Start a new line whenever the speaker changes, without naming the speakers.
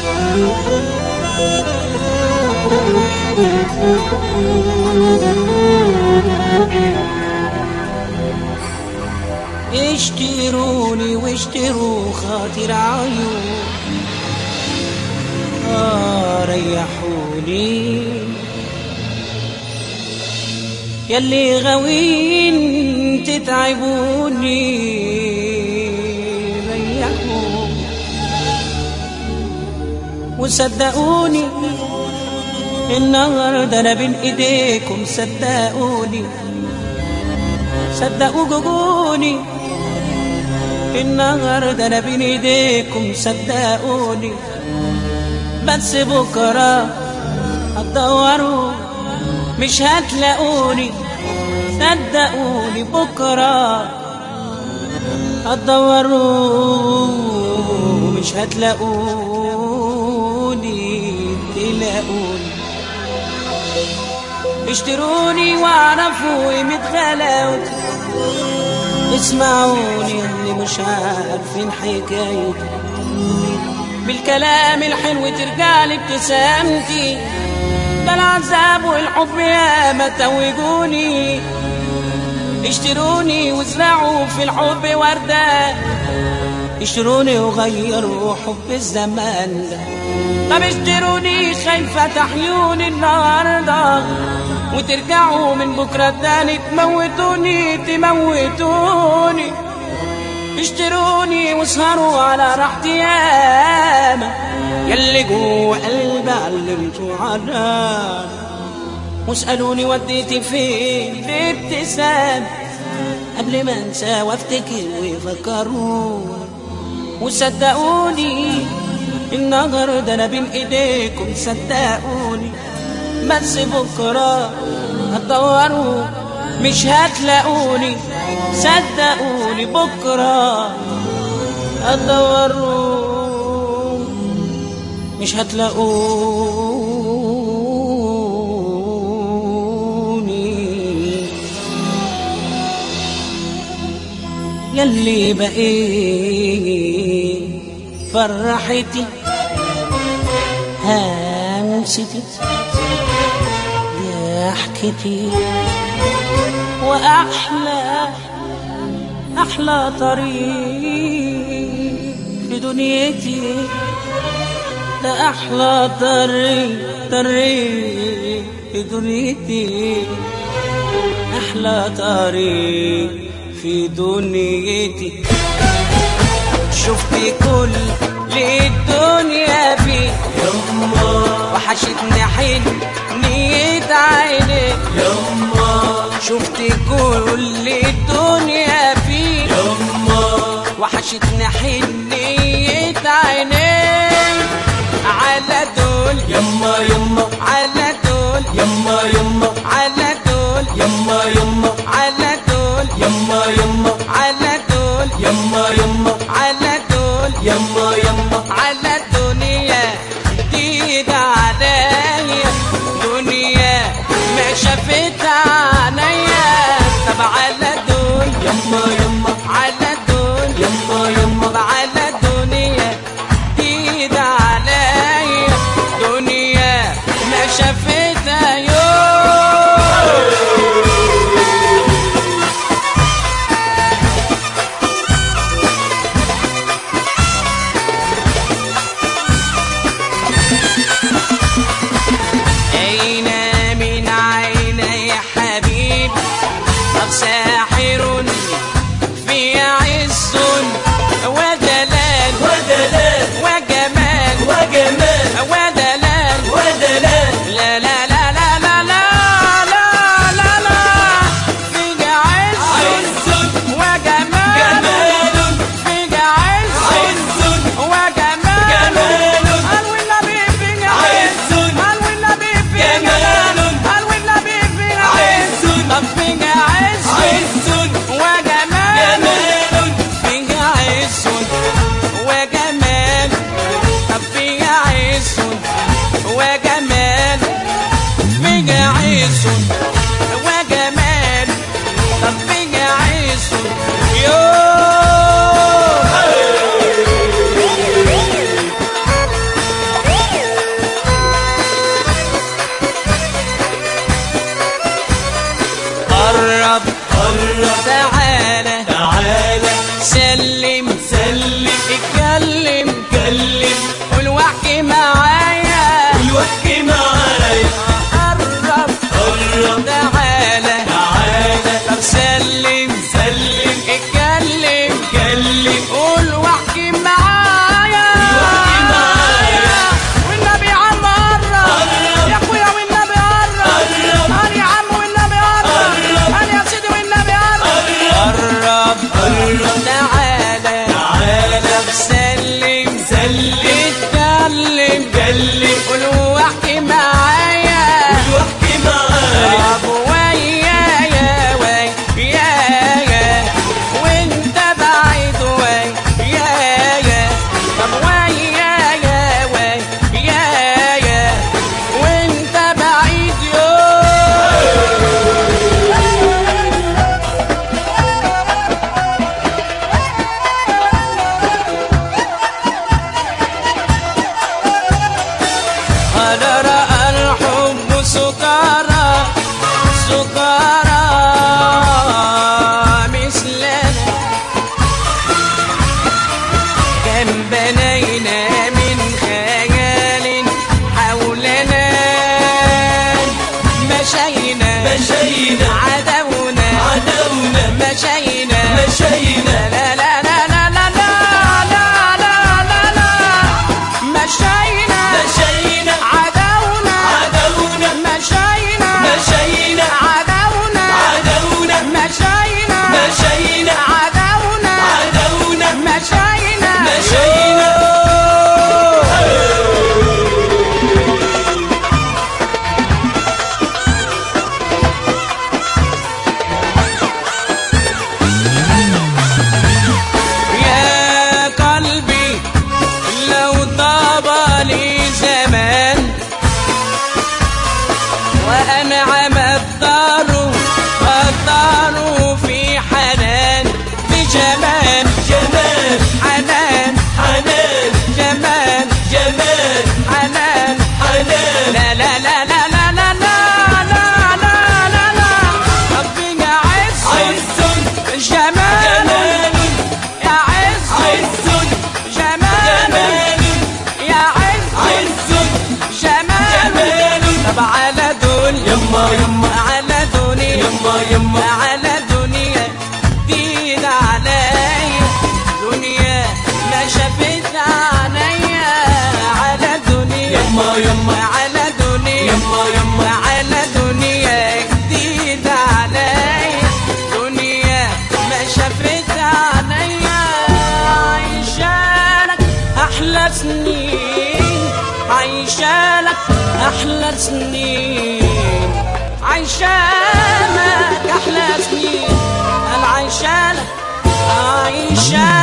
اشتروني واشتروا خاطر عيون آه ريحوني يلي غاوين تتعبوني ريحوني وصدقوني النهارده انا بين ايديكم صدقوني صدقوا جوجوني النهارده انا بين ايديكم صدقوني بس بكره هتدوروا مش هتلاقوني صدقوني بكره هتدوروا مش هتلاقوني تلاقوني اشتروني واعرفوا قيمة غلاوتي اسمعوني اللي مش عارفين حكايتي بالكلام الحلو ترجع لي ابتسامتي ده العذاب والحب ياما توجوني اشتروني وازرعوا في الحب وردة اشتروني وغيروا حب الزمان ده طب اشتروني خايفة تحيوني النهاردة وترجعوا من بكرة تاني تموتوني تموتوني اشتروني واسهروا على راحتي ياما يلي جوه قلبي علمتوا عنها واسألوني وديتي فين بابتسام قبل ما انسى وافتكر ويفكروني وصدقوني النهارده انا بين ايديكم صدقوني بس بكره هتدوروا مش هتلاقوني صدقوني بكره هتدوروا مش هتلاقوني يلي بقيت فرحتي همستي ضحكتي وأحلى أحلى طريق في دنيتي ده أحلى طريق طريق في دنيتي أحلى طريق في دنيتي شفت كل الدنيا فيه
يما
وحشتني حل نية عينيك
يما
شفت كل الدنيا فيه
يما
وحشتني حنية عينيك على دول
يما يما
على دول
يما يما
على دول
يما يما
على دول
يما يما
على دول
يما يما
على دول
يما يما
على الدنيا جديدة عليا دنيا ما شافتها عينيا طب على دول
يما يما
على دول
يما يما
طب على دنيا جديدة عليا دنيا ما شافتها يوم أين من عيني حبيب طب ساحر في عز ودلال
ودلال
وجمال
وجمال
ودلال
ودلال
لا لا لا لا لا لا لا لا لا في عز
عز
وجمال
جمال
في عز
عز
وجمال
جمال
قال والنبي في
عز
قال والنبي في
جمال
قال والنبي في
عز
طب في عز
عز
تعالى
تعالى
سلم
سلم
اتكلم
كلم
قول واحكي معايا
والوحكي معايا
قرب
قرب
تعالى
تعالى
طب سلم
سلم
اتكلم
كلم
قول واحكي معايا
واحكي معايا.
والنبي يا عم قرب
قرب.
يا اخويا والنبي قرب
قرب.
قال يا عم والنبي قرب
قرب.
قال يا سيدي والنبي قرب قرب
قرب
تعالى
تعالى
طب سلم
سلم
اتكلم
كلم
قول واحكي معايا
والوحكي معايا
طب ويايا ويايا وانت بعيد ويايا طب ويايا ويايا وانت بعيد يوم قد رأى الحب سكارى سكارى مثلنا كم بنينا من خيال حولنا مشينا
مشينا
عدونا
عدونا
مشينا
مشينا
لا لا لا لا لا لا لا لا لا لا مشينا
مشينا
عدونا
عدونا
مشينا
مشينا
عدونا
عدونا
مشينا
مشينا
عدونا
عدونا
مشينا
مشينا
يا قلبي لو طاب لي زمان وأنعم الدار الدار في حنان في جمال
جمال
حنان
حنان
جمال
جمال
حنان
حنان
لا لا لا لا لا لا لا لا لا لا لا ربنا عز
عز
جمال
جمال
يا عز
عز
جمال
جمال
يا عز
عز
جمال
جمال
طب على دنيا
يما يما
على دنيا
يما يما
على دنيا دين عليا دنيا ما شافت عينيا على دنيا
يما يما
على دنيا
يما يما
على دنيا جديدة عليا دنيا ما شافت عينيا عايشالك أحلى سنين عايشالك أحلى سنين عايشالك أحلى سنين أنا عايشالك عايشالك